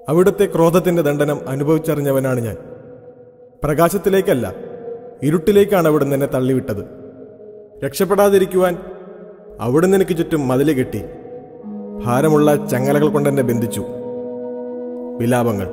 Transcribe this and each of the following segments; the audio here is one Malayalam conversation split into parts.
അവിടുത്തെ ക്രോധത്തിന്റെ ദണ്ഡനം അനുഭവിച്ചറിഞ്ഞവനാണ് ഞാൻ പ്രകാശത്തിലേക്കല്ല ഇരുട്ടിലേക്കാണ് അവിടുന്ന് എന്നെ തള്ളിവിട്ടത് രക്ഷപ്പെടാതിരിക്കുവാൻ അവിടുന്ന് എനിക്ക് ചുറ്റും മതില് കെട്ടി ഭാരമുള്ള ചങ്ങലകൾ കൊണ്ടെന്നെ ബന്ധിച്ചു വിലാപങ്ങൾ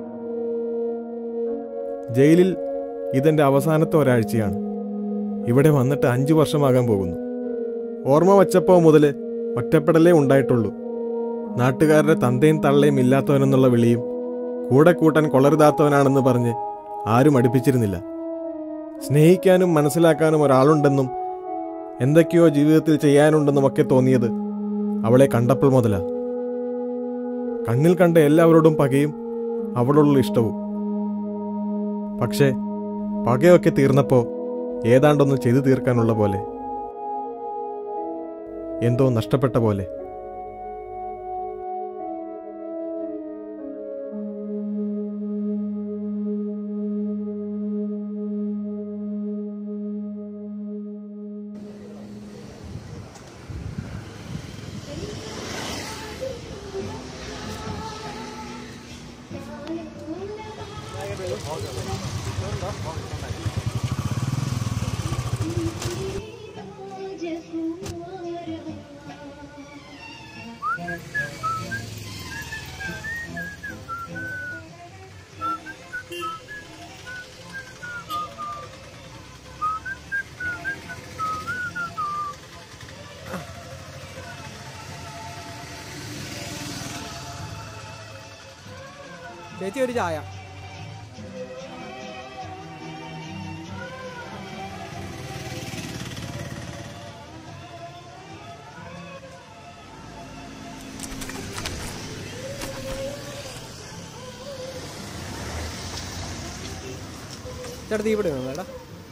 ജയിലിൽ ഇതെന്റെ അവസാനത്തെ ഒരാഴ്ചയാണ് ഇവിടെ വന്നിട്ട് അഞ്ചു വർഷമാകാൻ പോകുന്നു ഓർമ്മ വച്ചപ്പോ മുതൽ ഒറ്റപ്പെടലേ ഉണ്ടായിട്ടുള്ളൂ നാട്ടുകാരുടെ തന്തയും തള്ളയും ഇല്ലാത്തവനെന്നുള്ള വിളിയും കൂടെ കൂട്ടാൻ കൊളരുതാത്തവനാണെന്ന് പറഞ്ഞ് ആരും അടുപ്പിച്ചിരുന്നില്ല സ്നേഹിക്കാനും മനസ്സിലാക്കാനും ഒരാളുണ്ടെന്നും എന്തൊക്കെയോ ജീവിതത്തിൽ ചെയ്യാനുണ്ടെന്നും ഒക്കെ തോന്നിയത് അവളെ കണ്ടപ്പോൾ മുതലാ കണ്ണിൽ കണ്ട എല്ലാവരോടും പകയും അവളോടുള്ള ഇഷ്ടവും പക്ഷേ പകയൊക്കെ തീർന്നപ്പോ ഏതാണ്ടൊന്നും ചെയ്തു തീർക്കാനുള്ള പോലെ എന്തോ നഷ്ടപ്പെട്ട പോലെ ചേച്ചി ഒരു ചായ ചേട്ടാ തീപ്പെട്ടി വേണം ചേട്ടാ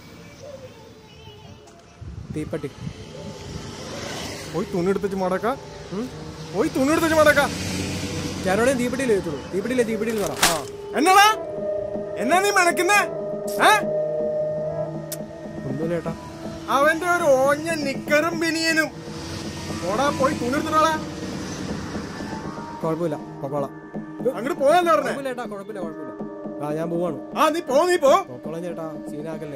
തീപ്പെട്ടി പോയി തുണി എടുത്തിച്ച് മടക്ക പോയി തുണി എടുത്തിച്ച് മടക്ക ചേട്ടനോടെയും തീപ്പെട്ടിയിൽ ചോദിച്ചോളൂ തീപ്പെട്ടിയിലെ തീപ്പെട്ടിയിൽ പറ ആ എന്നാടാ എന്നാ നീ മണക്കുന്നേ ഏ ഒന്നുമില്ല ചേട്ടാ അവന്റെ ഒരു ഓഞ്ഞ നിക്കറും ബിനിയനും പോടാ പോയി തുണി എടുത്തിട്ടാളാ കുഴപ്പമില്ല പൊക്കോളാം അങ്ങോട്ട് പോയല്ലോ പറഞ്ഞേ കുഴപ്പമില്ല ചേട്ടാ കുഴപ്പമില്ല കുഴപ്പമില്ല ആ ഞാൻ പോവാണ് ആ നീ പോ നീ പോ പൊക്കോളാം ചേട്ടാ സീനാക്കല്ലേ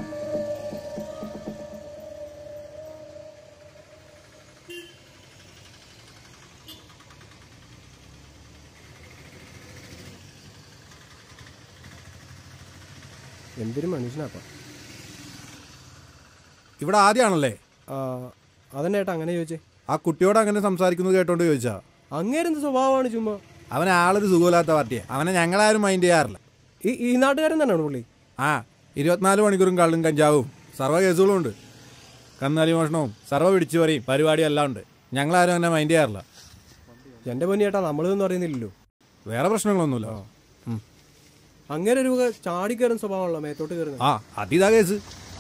എന്തൊരു മനുഷ്യനാപ്പാ ഇവിടെ ആദ്യമാണല്ലേ ആ അതന്നെ ചേട്ടാ അങ്ങനെ ചോദിച്ചേ ആ കുട്ടിയോട് അങ്ങനെ സംസാരിക്കുന്നത് കേട്ടോണ്ട് ചോദിച്ചാ അങ്ങേരെന്ത് സ്വഭാവമാണ് ചുമ്മാ അവൻ ആളൊരു സുഖമില്ലാത്ത പാർട്ടിയാ അവനെ ഞങ്ങളാരും മൈൻഡ് ചെയ്യാറില്ല ഈ ഈ നാട്ടുകാരൻ തന്നെയാണ് പുള്ളി ആ ഇരുപത്തിനാല് മണിക്കൂറും കള്ളും കഞ്ചാവും സർവ്വ കേസുകളും ഉണ്ട് കന്നാലി മോഷണവും സർവ്വ പിടിച്ചു പറയും പരിപാടിയും എല്ലാം ഉണ്ട് ഞങ്ങളാരും അങ്ങനെ മൈൻഡ് ചെയ്യാറില്ല എന്റെ പൊന്നി ചേട്ടാ നമ്മളൊന്നും അറിയുന്നില്ലല്ലോ വേറെ പ്രശ്നങ്ങളൊന്നുമില്ല ഉം. അങ്ങനെ ഒരു ചാടി കയറുന്ന സ്വഭാവമാണല്ലോ മേത്തോട്ട് കയറുന്നത് ആ അതിതാ കേസ്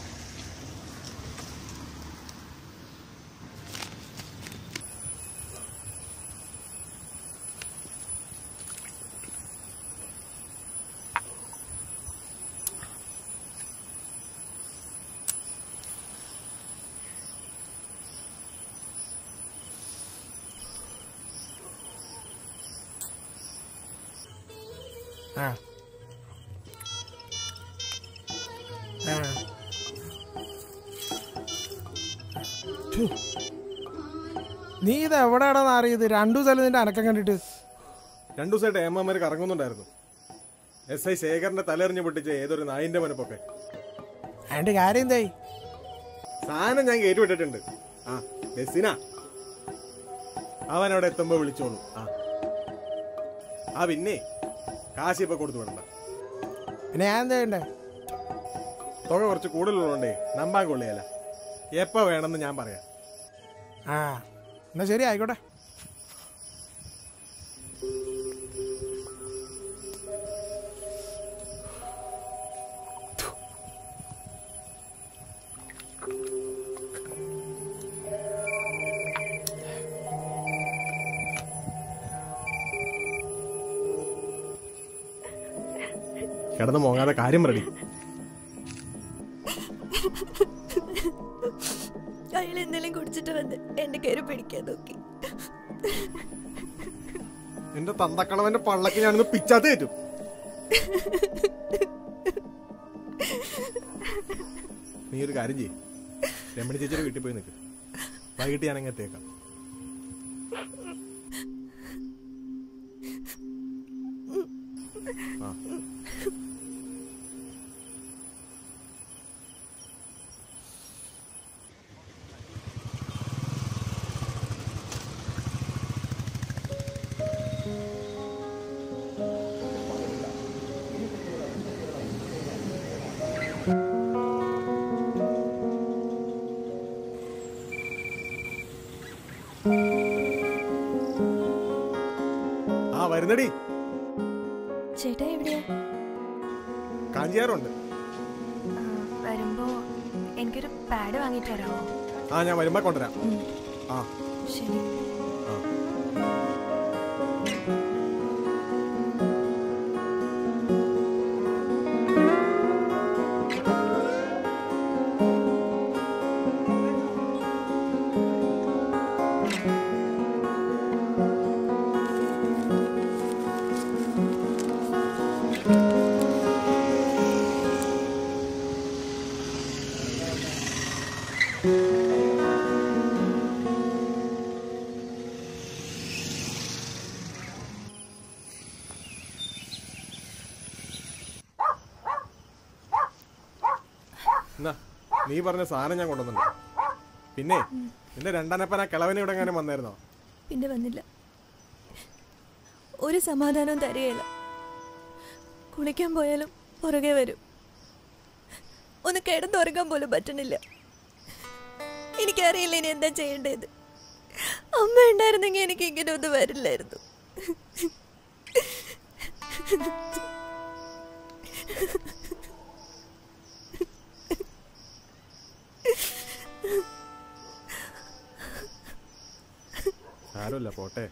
നീ ഇത് എവിടെയാടാ അറിയത് രണ്ടു സ്ഥലം നിന്റെ അനക്കം കണ്ടിട്ട് രണ്ടു ദിവസമായിട്ട് ഏമ്മമാര് കറങ്ങുന്നുണ്ടായിരുന്നു എസ് ഐ ശേഖറിന്റെ തലറിഞ്ഞ് പൊട്ടിച്ച ഏതൊരു നായിന്റെ മനപ്പൊക്കെ അതിന്റെ കാര്യം എന്തായി സാധനം ഞാൻ കയറ്റിവിട്ടിട്ടുണ്ട് ആ ബസ്സിനാ അവൻ അവിടെ എത്തുമ്പോ വിളിച്ചോളൂ ആ ആ പിന്നെ കാശ് ഇപ്പൊ കൊടുത്തു വിടണ്ട പിന്നെ ഞാൻ എന്താ ചെയ്യണ്ടേ തുക കുറച്ച് കൂടുതലുള്ളതുകൊണ്ടേ നമ്പാൻ കൊള്ളിയല്ല എപ്പോ വേണമെന്ന് ഞാൻ പറയാം ആ എന്നാ ശരി ആയിക്കോട്ടെ കിടന്ന് മോങ്ങാതെ കാര്യം റെഡി അയാൾ എന്തെങ്കിലും കുടിച്ചിട്ട് വന്ന് എന്റെ കയറി പിടിക്കാൻ നോക്കി നിന്റെ തന്തക്കളവന്റെ പള്ളക്ക് ഞാനൊന്ന് പിച്ചാത്ത് കയറ്റും നീ ഒരു കാര്യം ചെയ്യ് രമണി ചേച്ചിയുടെ വീട്ടിൽ പോയി നിൽക്ക് വൈകിട്ട് ഞാൻ അങ്ങ് എത്തിയേക്കാം ആ ആ വരുന്നടി ചേട്ടാ എവിടെയാ കാഞ്ചിയാറുണ്ട് ആ, വരുമ്പോ എനിക്കൊരു പാഡ് വാങ്ങിട്ട് തരാമോ ആ ഞാൻ വരുമ്പോ കൊണ്ടുവരാം ആ ശരി ആ എന്നാ നീ പറഞ്ഞ സാധനം ഞാൻ കൊണ്ടുവന്നുണ്ട് പിന്നെ നിന്റെ രണ്ടാനപ്പന കിളവനെ ഇവിടെ എങ്ങനെ വന്നായിരുന്നോ പിന്നെ വന്നില്ല ഒരു സമാധാനവും തരികയില്ല കുളിക്കാൻ പോയാലും പുറകെ വരും ഒന്ന് കിടന്നുറങ്ങാൻ പോലും പറ്റണില്ല എനിക്കറിയില്ല ഇനി എന്താ ചെയ്യേണ്ടത് അമ്മ ഉണ്ടായിരുന്നെങ്കിൽ എനിക്ക് ഇങ്ങനെ ഒന്നും വരില്ലായിരുന്നു സാരമില്ല പോട്ടെ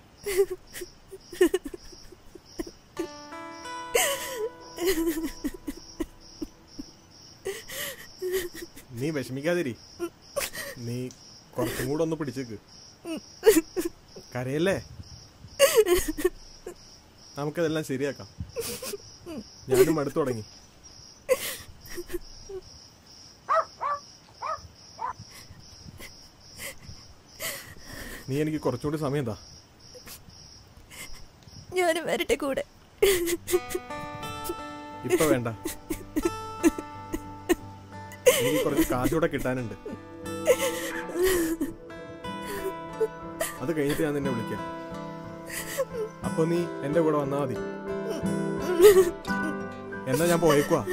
നീ വിഷമിക്കാതിരി നീ കുറച്ചും കൂടെ ഒന്ന് പിടിച്ചേക്ക് കരയല്ലേ നമുക്കതെല്ലാം ശരിയാക്കാം ഞാനും അടുത്തു തുടങ്ങി നീ എനിക്ക് കുറച്ചുകൂടി സമയം താ ഞാനും വരട്ടെ കൂടെ ഇപ്പൊ വേണ്ട എനിക്ക് കുറച്ച് കാശൂടെ കിട്ടാനുണ്ട് അത് കഴിഞ്ഞിട്ട് ഞാൻ നിന്നെ വിളിക്കാം അപ്പൊ നീ എന്റെ കൂടെ വന്നാ മതി എന്നാ ഞാൻ പോയേക്കുവാ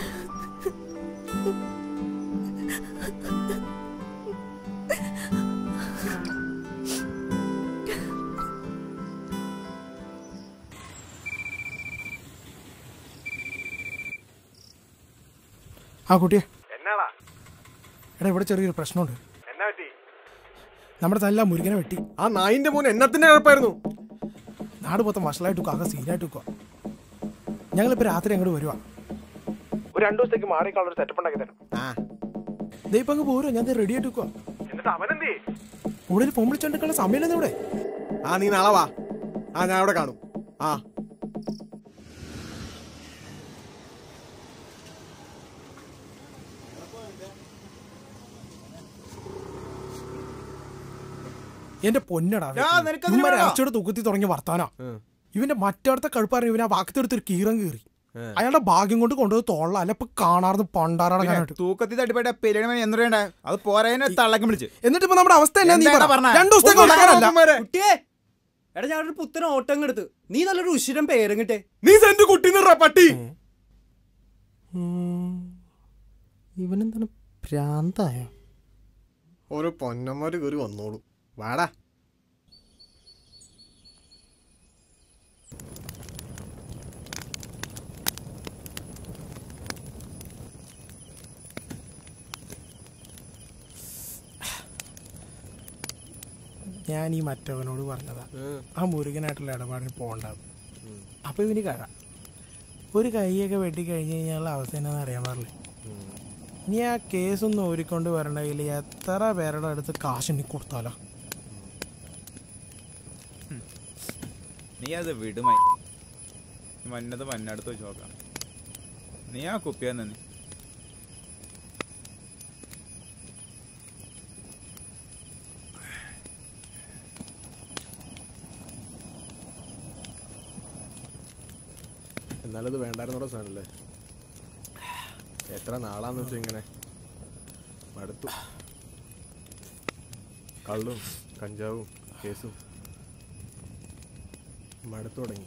ആ കുട്ടിയെ എന്നാടാ എടാ ഇവിടെ ചെറിയൊരു പ്രശ്നമുണ്ട് എന്നാ പറ്റി നമ്മുടെ തല്ല മുരുകനെ വെട്ടി ആ നായിന്റെ മോൻ എന്നത്തിന്റെ കുഴപ്പമായിരുന്നു നാട് മൊത്തം വഷളായിട്ട് വെക്കുക ആകെ സീനായിട്ട് വെക്കുക ഞങ്ങളിപ്പോൾ രാത്രി അങ്ങോട്ട് വരുവാ ഒരു രണ്ടു ദിവസത്തേക്ക് മാറിക്കാനുള്ള ഒരു സെറ്റപ്പ് ഉണ്ടാക്കി തരാം ആ ദൈപ്പം അങ്ങ് പോരും ഞാൻ റെഡി ആയിട്ട് വെക്കുക എന്നിട്ട് അവനെന്തേ കൂടുതൽ ഫോൺ വിളിച്ചോണ്ടിരിക്കാനുള്ള സമയമില്ലെന്ന് ഇവിടെ ആ നീ നാളെ വാ ആ ഞാൻ അവിടെ കാണും ആ എന്റെ പൊന്നടാ ആ, നിനക്കതിന് വേണോ? ഇറച്ചിയുടെ തൂക്കത്തി തുടങ്ങി വർത്താനാ ഉം. ഇവന്റെ മറ്റടുത്ത കഴുപ്പാറിന് ഇവനെ ആ വാക്കത്തെടുത്തൊരു കീറം കീറി ഏ. അയാളുടെ ഭാഗ്യം കൊണ്ട് കൊണ്ടുപോയി തോള അല്ല ഇപ്പൊ കാണാറുന്ന പണ്ടാറടങ്ങാനായിട്ട് തൂക്കത്തി തട്ടിപ്പേട്ട പെരിയണ എന്തുവേണ്ട അത് പോരായനെ തള്ളക്കം വിളിച്ച് എന്നിട്ട് ഇപ്പൊ നമ്മുടെ അവസ്ഥ എന്നാ നീ എന്താ പറ പറഞ്ഞേ? രണ്ടു ദിവസത്തേക്ക് ഒന്ന് ഉണ്ടാക്കാനല്ല അവന്മാരെ. കുട്ടിയെ എടാ ഞാൻ ഒരു പുത്തൻ ഓട്ടം എടുത്ത് നീ നല്ലൊരു ഉശിരം പേരും കിട്ടേ നീ സെന്റ് കുട്ടി നിറ പട്ടി ഇവനെന്താണ് ഭ്രാന്തായോ ഓരോ പൊന്നന്മാര് കയറി വന്നോളൂ വാടാ ഞാൻ ഈ മറ്റവനോട് പറഞ്ഞതാ ആ മുരുകനായിട്ടുള്ള ഇടപാടിന് പോകണ്ടത് അപ്പൊ ഇവന് കഴ ഒരു കൈയൊക്കെ വെട്ടി കഴിഞ്ഞ് കഴിഞ്ഞാൽ അവസ്ഥ എന്നാന്ന് അറിയാൻ പാടില്ലേ ഇനി ആ കേസൊന്നും ഊരിക്കൊണ്ട് വരണമെങ്കിൽ എത്ര പേരുടെ അടുത്ത് കാശ് ഇനി കൊടുത്താലോ നീ അത് വിടുമായി മന്നത് മണ്ണടുത്ത് വെച്ച് നോക്കാം നീ ആ കുപ്പിയാ നീ എന്നാലത് വേണ്ടായിരുന്നോടെ സാധനല്ലേ എത്ര നാളാന്ന് വെച്ചാ ഇങ്ങനെ മടുത്തു കള്ളും കഞ്ചാവും കേസും മടുത്തു തുടങ്ങി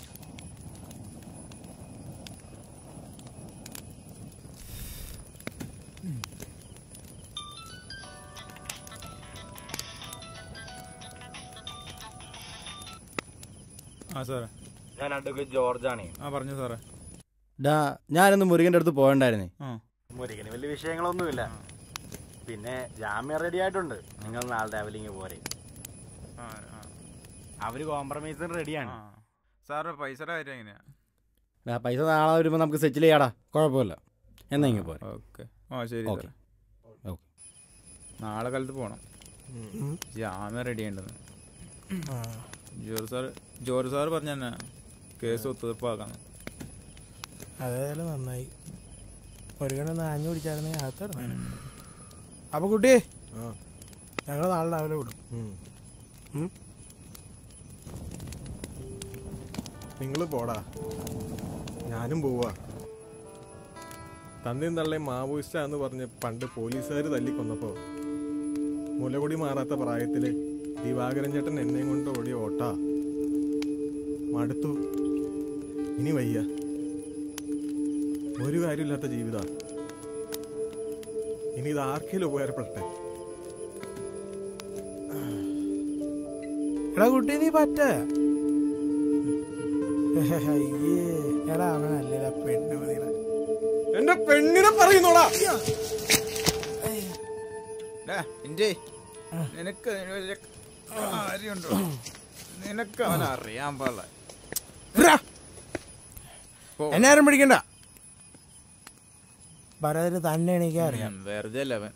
ആ സാറേ ഞാൻ അഡ്വക്കേറ്റ് ജോർജാണ് ആ പറഞ്ഞു സാറേ ഡാ ഞാനൊന്ന് മുരുകന്റെ അടുത്ത് പോകണ്ടായിരുന്നേ ആ മുരുകന് വലിയ വിഷയങ്ങളൊന്നുമില്ല പിന്നെ ജാമ്യം റെഡി ആയിട്ടുണ്ട് നിങ്ങൾ നാളെ രാവിലെ ഇങ്ങ് പോരെ ആ ആ അവര് കോംപ്രമൈസിന് റെഡിയാണ് ആ സാറേ പൈസയുടെ കാര്യം എങ്ങനെയാ ഡാ പൈസ നാളെ വരുമ്പോൾ നമുക്ക് സെറ്റിൽ ചെയ്യാടാ കുഴപ്പമില്ല എന്നാ ഇങ്ങ് പോരെ ഓക്കെ ആ ശരി ഓക്കെ. സാറേ ഓക്കെ. നാളെ കാലത്ത് പോകണം ജാമ്യം റെഡി ചെയ്യേണ്ടത് ആ ജോർജ് സാർ ജോർജ് സാർ പറഞ്ഞ തന്നെ കേസ് ഒത്തുതീർപ്പാക്കാന്ന് അതേതായാലും നന്നായി മുരുകനൊന്ന് ആഞ്ഞു പിടിച്ചായിരുന്നെങ്കിൽ അകത്തിറങ്ങാൻ അപ്പൊ കുട്ടി ആ ഞങ്ങൾ നാളെ രാവിലെ വിടും ഉം? നിങ്ങൾ പോടാ ഞാനും പോവാ തന്നെയും തള്ളയും മാവോയിസ്റ്റാന്ന് പറഞ്ഞ് പണ്ട് പോലീസുകാർ തല്ലിക്കൊന്നപ്പോ മുലകുടി മാറാത്ത പ്രായത്തില് ദിവാകരൻ ചേട്ടൻ എന്നെയും കൊണ്ട് ഓടിയ ഓട്ടാ മടുത്തു ഇനി വയ്യ ഒരു കാര്യമില്ലാത്ത ജീവിത ഇനി ഇത് ആർക്കെങ്കിലും ഉപകാരപ്പെടട്ടെ എടാ കുട്ടി നീ പറ്റ അയ്യേ എടാ അവൻ അല്ലടാ പെണ്ണ് മതിടാ എന്റെ പെണ്ണിനെ പറയുന്നോടാ ഇഞ്ചേ നിനക്ക് അതിന് വലിയ കാര്യമുണ്ടോ നിനക്ക് അവൻ അറിയാൻ പാടില്ല വിടാ. പോ. എന്നെ ആരും പിടിക്കണ്ട ഭരതര് തന്നെ എണീക്കാൻ അറിയാം ഉം, വെറുതെ അല്ല അവൻ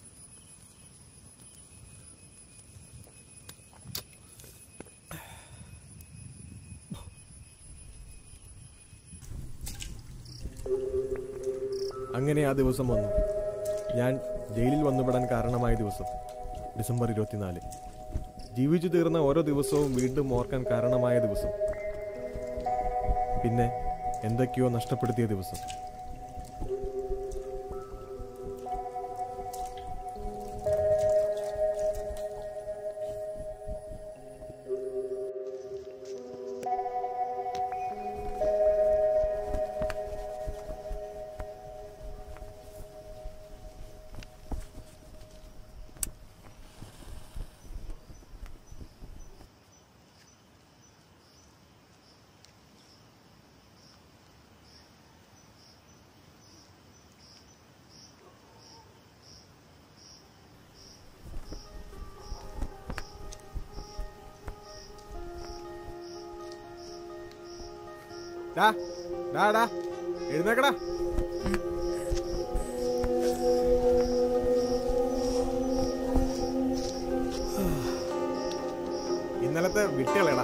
അങ്ങനെ ആ ദിവസം വന്നു ഞാൻ ജയിലിൽ വന്നുപെടാൻ കാരണമായ ദിവസം ഡിസംബർ ഇരുപത്തിനാല് ജീവിച്ചു തീർന്ന ഓരോ ദിവസവും വീണ്ടും ഓർക്കാൻ കാരണമായ ദിവസം പിന്നെ എന്തൊക്കെയോ നഷ്ടപ്പെടുത്തിയ ദിവസം ഡാ ഡാ ഡാ എഴുന്നേക്കടാ ഇന്നലത്തെ വിട്ടുകളയടാ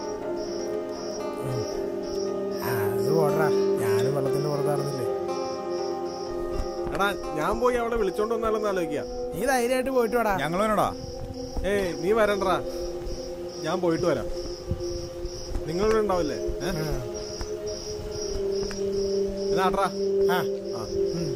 ആ, അത് പോടാ ഞാനും വെള്ളത്തിന്റെ പുറത്താറുന്നില്ലേ എടാ ഞാൻ പോയി അവിടെ വിളിച്ചോണ്ട് വന്നാലോന്ന് ആലോചിക്കുക നീ ധൈര്യമായിട്ട് പോയിട്ട് വാടാ ഞങ്ങൾ വേണോടാ ഏയ് നീ വരണ്ടടാ ഞാൻ പോയിട്ട് വരാം നിങ്ങളിവിടെ ഉണ്ടാവില്ലേ ഏ? ആ. എന്നാട്രാ ആ ആ ഉം.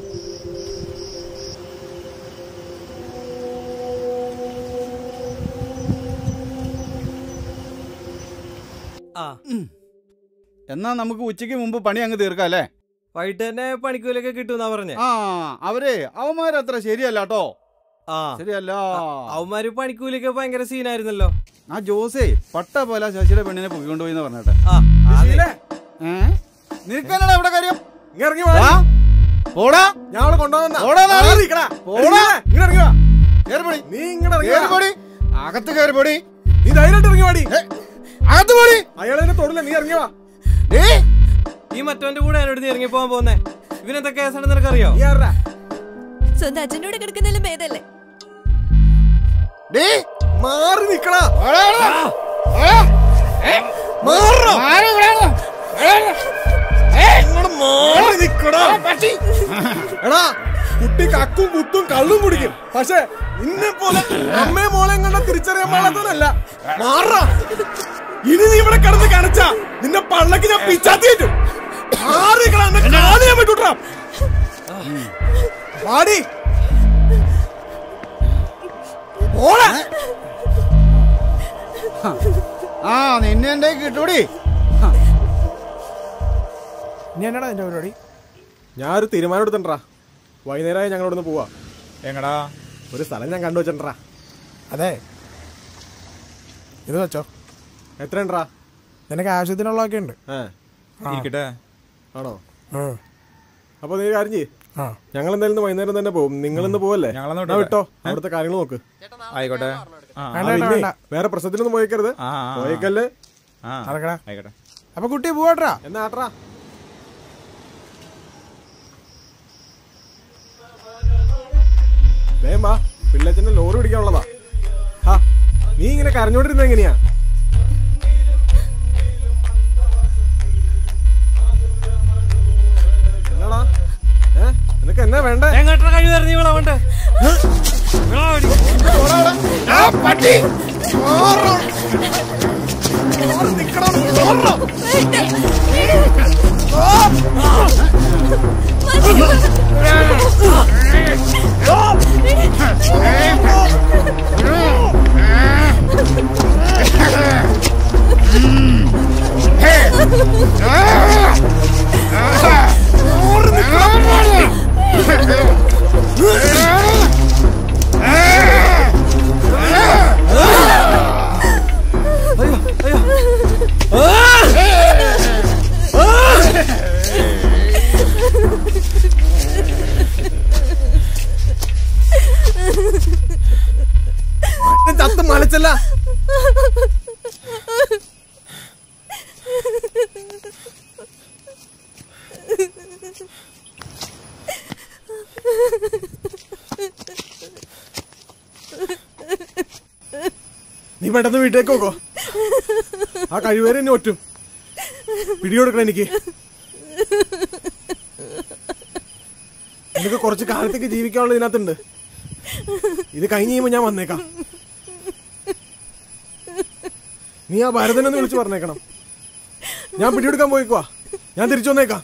ആ എന്നാ നമുക്ക് ഉച്ചയ്ക്ക് മുമ്പ് പണി അങ്ങ് തീർക്കാം അല്ലേ വൈകിട്ട് തന്നെ പണിക്കൂലൊക്കെ കിട്ടുമെന്നാ പറഞ്ഞേ ആ അവരെ അവന്മാരത്ര ശരിയല്ല കേട്ടോ ആ ശരിയല്ല അവന്മാര് പണിക്കൂലിയൊക്കെ ഭയങ്കര സീനായിരുന്നല്ലോ ആ ജോസേ പട്ട പോലെ ശശിയുടെ പെണ്ണിനെ പൊക്കിക്കൊണ്ടുപോയി എന്ന് പറഞ്ഞിട്ടെ ആ ശീലേ, ഏ നിനക്കെന്നാടാ ഇവിടെ കാര്യം ഇങ്ങ് ഇറങ്ങി വാ. ആ? പോടാ ഞാൻ അവളെ കൊണ്ടുവന്നാ പോടാ നാളെ. പോടാ. ഇങ്ങോട്ട് ഇറങ്ങി വാ. കേറിപ്പൊടി നീ ഇങ്ങോട്ട് ഇറങ്ങി വാ. കേറിപ്പൊടി അകത്ത് കേറിപ്പൊടി നീ ധൈര്യമായിട്ട് ഇറങ്ങി വാടി അകത്ത് പോടി അയാളെ തൊടില്ല നീ ഇറങ്ങി വാ ഏ ഈ മറ്റവന്റെ കൂടെ എന്നോട് നീ ഇറങ്ങി പോകാൻ പോകുന്നേ ഇവനെന്താ കേസാണെന്ന് നിനക്കറിയോ നീ ആരാ സ്വന്തം അച്ഛൻ്റെ കൂടെ കിടക്കുന്നതിലും ഭേദല്ലേ ഡേ മാറി നിക്കടാ മാറ എടാ കുട്ടി കക്കും കുത്തും കള്ളും കുടിക്കും പക്ഷെ ഇന്നെ പോലെ അമ്മയെ മോളെ കണ്ട തിരിച്ചറിയാൻ പാടാത്തവനല്ല മാറാ ഇനി നീ ഇവിടെ കിടന്ന് കനച്ച നിന്റെ പള്ളക്ക് ഞാൻ പിച്ചാത്തി കയറ്റും പറ്റൂട്ടാ പാടി ഓളെ ആ നിന്നെ എന്റെ കിട്ടൂടി ഇനി എന്നടാ നിന്റെ പരിപാടി ഞാനൊരു തീരുമാനം എടുത്തിട്ടാ വൈകുന്നേരമായി ഞങ്ങൾ ഇവിടുന്ന് പോവാ എങ്ങടാ ഒരു സ്ഥലം ഞാൻ കണ്ടു വെച്ചിട്ടാ അതെ ഇത് വെച്ചോ എത്ര ഉണ്ടാ നിനക്ക് ആവശ്യത്തിനുള്ളതൊക്കെ ഉണ്ട് ഏ ഇരിക്കട്ടെ ആണോ ഉം. അപ്പൊ നീ കാര്യം ചെയ്യ് ആ ഞങ്ങൾ എന്തായാലും ഇന്ന് വൈകുന്നേരം തന്നെ പോകും നിങ്ങൾ ഇന്ന് പോവല്ലേ ഞങ്ങളൊന്ന് എന്നാ വിട്ടോട്ടെ. വിട്ടോ അവിടുത്തെ കാര്യങ്ങൾ നോക്ക് ആയിക്കോട്ടെ ആ ആ, വേണ്ട വേണ്ട പിന്നെ വേണ്ട വേറെ പ്രശ്നത്തിനൊന്നും പോയിക്കരുത് ആ, ആ, ആ. പോയിക്കല്ലേ ആ നടക്കടാ ആയിക്കോട്ടെ അപ്പൊ കുട്ടി പോവാട്ടാ എന്നാ ആട്രാ വേം വാ പിള്ളച്ചന്റെ ലോറി പിടിക്കാനുള്ളതാ ഹാ നീ ഇങ്ങനെ കരഞ്ഞോണ്ടിരുന്ന എങ്ങനെയാ എന്നാടാ ഏ നിനക്ക് എന്നാ വേണ്ടേ എങ്ങോട്ടാ കഴിവ് എറിഞ്ഞു വിളവണ്ട് ചത്ത് മലച്ചല്ല നീ പെട്ടെന്ന് വീട്ടിലേക്ക് പോക്കോ ആ കഴിവേരെ എന്നെ ഒറ്റും പിടികൊടുക്കണം എനിക്ക് എനിക്ക് കുറച്ച് കാലത്തേക്ക് ജീവിക്കാനുള്ള ഇതിനകത്തുണ്ട് ഇത് കഴിഞ്ഞ് കഴിയുമ്പോ ഞാൻ വന്നേക്കാം നീ ആ ഭരതനെ ഒന്ന് വിളിച്ചു പറഞ്ഞേക്കണം ഞാൻ പിടിയെടുക്കാൻ പോയിക്കുവാ ഞാൻ തിരിച്ചു വന്നേക്കാം